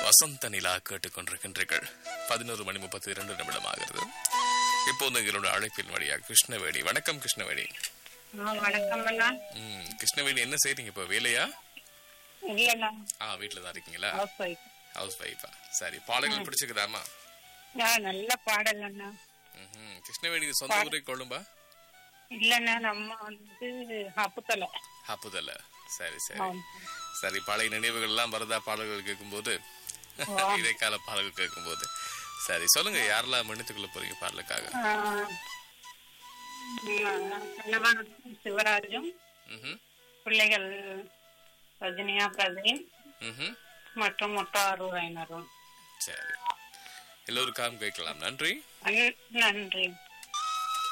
வசந்த நிலா கேட்டுக்கொண்டிருக்கின்றீர்கள் பதினோரு மணி முப்பத்தி இரண்டு நிமிடம் ஆகிறது இப்போது எங்களோட அழைப்பின் வழியாக கிருஷ்ணவேணி வணக்கம் கிருஷ்ணவேணி ஆ, வணக்கம் அண்ணா ம் கிருஷ்ணவேணி என்ன செய்றீங்க இப்போ வேலையா இல்லண்ணா ஆ வீட்டில் தான் இருக்கீங்களா ஹவுஸ் ஒய்ஃப் ஹவுஸ் ஒய்ஃபா சரி பாடல்கள் பிடிச்சிக்குதாமா ஆ நல்ல பாடல் அண்ணா ம் கிருஷ்ணவேணி சொந்த ஊரே கொள்ளும்பா இல்லண்ணா நம்ம வந்து அப்புத்தலை ஹப்புதல்ல சரி சரி சரி பழைய நினைவுகள் எல்லாம் வருதா பாடல்கள் கேட்கும்போது இடைக்கால பாடல்கள் கேட்கும்போது சரி சொல்லுங்க யாரெல்லாம் மன்னித்துக்கொள்ள போறீங்க பாடலுக்காக கணவன் சிவராஜும் ம்ஹும் பிள்ளைகள் ரஜினியா பிரதீன் ம்ஹும் மற்றும் முட்டாரூர் ஐநரும் சரி எல்லோருக்காகவும் கேட்கலாம் நன்றி நன்றி